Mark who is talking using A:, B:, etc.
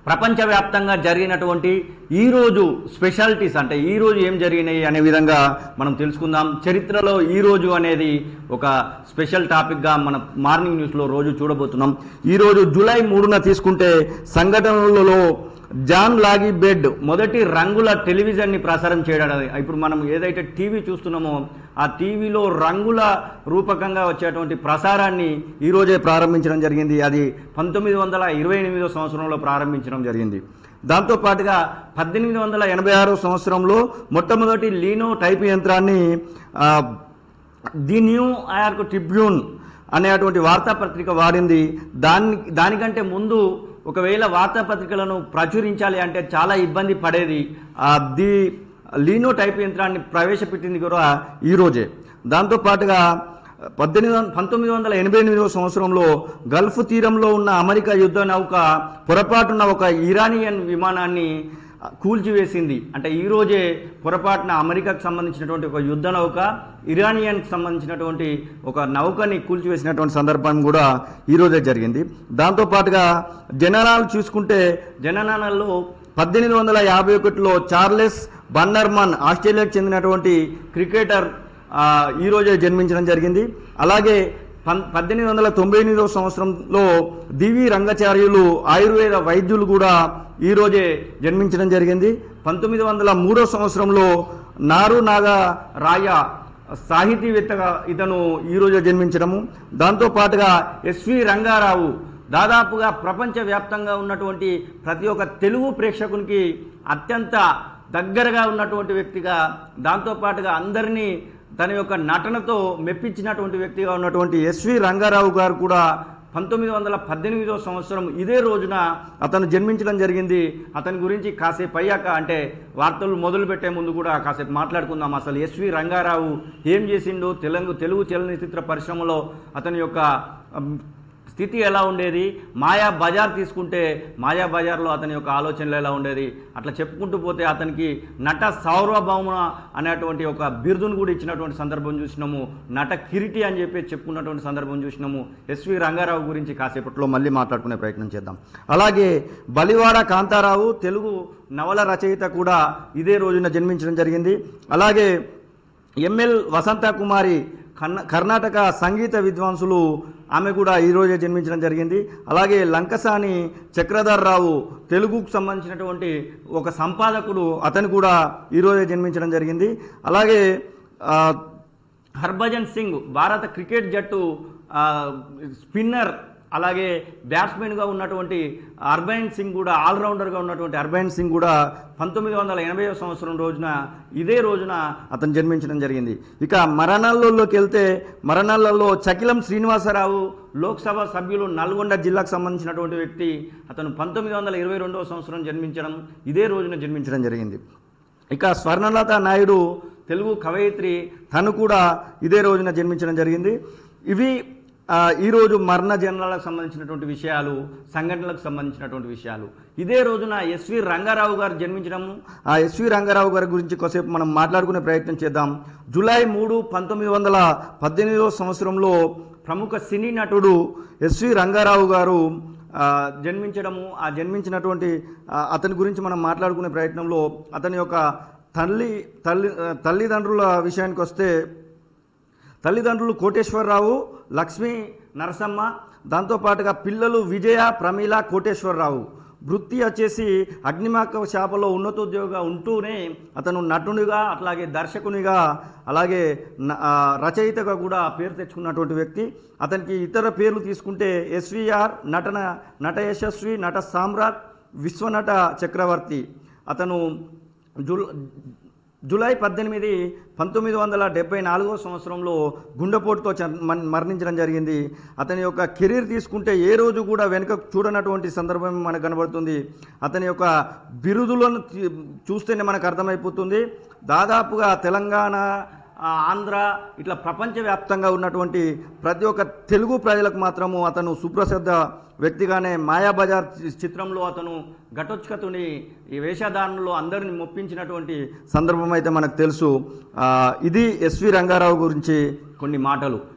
A: ప్రపంచవ్యాప్తంగా జరిగినటువంటి ఈరోజు స్పెషాలిటీస్ అంటే ఈరోజు ఏం జరిగినాయి అనే విధంగా మనం తెలుసుకుందాం చరిత్రలో ఈరోజు అనేది ఒక స్పెషల్ టాపిక్గా మన మార్నింగ్ న్యూస్లో రోజు చూడబోతున్నాం ఈరోజు జూలై మూడున తీసుకుంటే సంఘటనలలో జాన్ లాగి బెడ్ మొదటి రంగుల టెలివిజన్ని ప్రసారం చేయడం ఇప్పుడు మనం ఏదైతే టీవీ చూస్తున్నామో ఆ టీవీలో రంగుల రూపకంగా వచ్చేటువంటి ప్రసారాన్ని ఈరోజే ప్రారంభించడం జరిగింది అది పంతొమ్మిది వందల ఇరవై ఎనిమిదో సంవత్సరంలో ప్రారంభించడం జరిగింది దాంతో పాటుగా పద్దెనిమిది వందల ఎనభై ఆరో సంవత్సరంలో మొట్టమొదటి లీనో టైప్ యంత్రాన్ని ఆ, ది న్యూ ఆర్క్ ట్రిబ్యూన్ అనేటువంటి వార్తాపత్రిక వాడింది దాని దానికంటే ముందు ఒకవేళ వార్తాపత్రికలను ప్రచురించాలి అంటే చాలా ఇబ్బంది పడేది ఆ, ది లీనో టైప్ యంత్రాన్ని ప్రవేశపెట్టింది కూడా ఈరోజే దాంతో పాటుగా పద్దెనిమిది వంద పంతొమ్మిది వందల ఎనభై ఎనిమిదవ సంవత్సరంలో గల్ఫ్ తీరంలో ఉన్న అమెరికా యుద్ధ నౌక పొరపాటున ఒక ఇరానియన్ విమానాన్ని కూల్చివేసింది అంటే ఈ రోజే పొరపాటున అమెరికాకు సంబంధించినటువంటి ఒక యుద్ధ నౌక ఇరానియన్కి సంబంధించినటువంటి ఒక నౌకని కూల్చివేసినటువంటి సందర్భం కూడా ఈరోజే జరిగింది దాంతోపాటుగా జననాలు చూసుకుంటే జననాలలో పద్దెనిమిది వందల యాభై ఒకటిలో చార్లెస్ బండర్మన్ ఆస్ట్రేలియాకు చెందినటువంటి క్రికెటర్ ఆ, ఈ రోజే జన్మించడం జరిగింది అలాగే పన్ పద్దెనిమిది వందల తొంభై ఎనిమిదవ సంవత్సరంలో దివి రంగాచార్యులు ఆయుర్వేద వైద్యులు కూడా ఈ రోజే జన్మించడం జరిగింది పంతొమ్మిది వందల మూడో సంవత్సరంలో నారు నాగ రాయ సాహితీవేత్తగా ఇతను ఈ రోజే జన్మించడము దాంతో పాటుగా ఎస్వి రంగారావు దాదాపుగా ప్రపంచవ్యాప్తంగా ఉన్నటువంటి ప్రతి ఒక్క తెలుగు ప్రేక్షకునికి అత్యంత దగ్గరగా ఉన్నటువంటి వ్యక్తిగా దాంతోపాటుగా అందరినీ తన యొక్క నటనతో మెప్పించినటువంటి వ్యక్తిగా ఉన్నటువంటి ఎస్వి రంగారావు గారు కూడా పంతొమ్మిది వందల పద్దెనిమిదో సంవత్సరం ఇదే రోజున అతను జన్మించడం జరిగింది అతని గురించి కాసేపు అయ్యాక అంటే వార్తలు మొదలు పెట్టే ముందు కూడా కాసేపు మాట్లాడుకుందాం అసలు ఎస్వి రంగారావు ఏం చేసిండు తెలుగు తెలుగు చలనచిత్ర పరిశ్రమలో అతని యొక్క అమ్, స్థితి ఎలా ఉండేది మాయా బజార్ తీసుకుంటే మాయా బజార్లో అతని యొక్క ఆలోచనలు ఎలా ఉండేది అట్లా చెప్పుకుంటూ పోతే అతనికి నట సార్వభౌమ అనేటువంటి ఒక బిరుదును కూడా ఇచ్చినటువంటి సందర్భం చూసినాము నట కిరీటి అని చెప్పి చెప్పుకున్నటువంటి సందర్భం చూసినాము ఎస్వి రంగారావు గురించి కాసేపట్లో మళ్ళీ మాట్లాడుకునే ప్రయత్నం చేద్దాం అలాగే బలివాడ కాంతారావు తెలుగు నవల రచయిత కూడా ఇదే రోజున జన్మించడం జరిగింది అలాగే ఎంఎల్ వసంత కుమారి కర్ణ కర్ణాటక సంగీత విద్వాంసులు ఆమె కూడా ఈరోజే జన్మించడం జరిగింది అలాగే లంకసాని చక్రధర్ రావు తెలుగుకు సంబంధించినటువంటి ఒక సంపాదకుడు అతను కూడా ఈరోజే జన్మించడం జరిగింది అలాగే ఆ, హర్భజన్ సింగ్ భారత క్రికెట్ జట్టు ఆ, స్పిన్నర్ అలాగే బ్యాట్స్మెన్గా ఉన్నటువంటి అర్బైన్ సింగ్ కూడా ఆల్రౌండర్గా ఉన్నటువంటి అర్బైన్ సింగ్ కూడా పంతొమ్మిది వందల ఎనభై సంవత్సరం రోజున ఇదే రోజున అతను జన్మించడం జరిగింది ఇక మరణాల్లోకి వెళ్తే మరణాలలో చకిలం శ్రీనివాసరావు లోక్సభ సభ్యులు నల్గొండ జిల్లాకు సంబంధించినటువంటి వ్యక్తి అతను పంతొమ్మిది వందల ఇరవై రెండవ సంవత్సరం జన్మించడం ఇదే రోజున జన్మించడం జరిగింది ఇక స్వర్ణలత నాయుడు తెలుగు కవయిత్రి తను కూడా ఇదే రోజున జన్మించడం జరిగింది ఇవి ఆ, ఈరోజు మరణ జనరాలకు సంబంధించినటువంటి విషయాలు సంఘటనలకు సంబంధించినటువంటి విషయాలు ఇదే రోజున ఎస్వి రంగారావు గారు జన్మించడము ఆ ఎస్వి రంగారావు గారి గురించి కొద్దిసేపు మనం మాట్లాడుకునే ప్రయత్నం చేద్దాం జూలై మూడు పంతొమ్మిది వందల పద్దెనిమిదవ సంవత్సరంలో ప్రముఖ సినీ నటుడు ఎస్వి రంగారావు గారు ఆ, జన్మించడము ఆ జన్మించినటువంటి ఆ, అతని గురించి మనం మాట్లాడుకునే ప్రయత్నంలో అతని యొక్క తల్లి తల్లి ఆ, తల్లిదండ్రుల విషయానికి వస్తే తల్లిదండ్రులు కోటేశ్వరరావు లక్ష్మీ నరసమ్మ దాంతోపాటుగా పిల్లలు విజయ ప్రమీల కోటేశ్వరరావు వృత్తి వచ్చేసి అగ్నిమాక శాపలో ఉన్నతోద్యోగిగా ఉంటూనే అతను నటునిగా అట్లాగే దర్శకునిగా అలాగే న- ఆ, రచయితగా కూడా పేరు తెచ్చుకున్నటువంటి వ్యక్తి అతనికి ఇతర పేర్లు తీసుకుంటే ఎస్విఆర్ నటన నట యశస్వి నట సామ్రాట్ విశ్వనట చక్రవర్తి అతను జుల్ జూలై పద్దెనిమిది పంతొమ్మిది వందల డెబ్బై నాలుగో సంవత్సరంలో గుండెపోటుతో చ- మన్- మరణించడం జరిగింది అతని యొక్క కెరీర్ తీసుకుంటే ఏ రోజు కూడా వెనుక చూడనటువంటి సందర్భం మనకు కనబడుతుంది అతని యొక్క బిరుదులను తీ- చూస్తేనే మనకు అర్థమైపోతుంది దాదాపుగా తెలంగాణ ఆ, ఆంధ్ర ఇట్లా ప్రపంచవ్యాప్తంగా ఉన్నటువంటి ప్రతి ఒక్క తెలుగు ప్రజలకు మాత్రము అతను సుప్రసిద్ధ వ్యక్తిగానే మాయాబజార్ చి- చిత్రంలో అతను ఘటోత్కతుని ఈ వేషధారణలో అందరిని మొప్పించినటువంటి సందర్భం అయితే మనకు తెలుసు ఆ, ఇది ఎస్వి రంగారావు గురించి కొన్ని మాటలు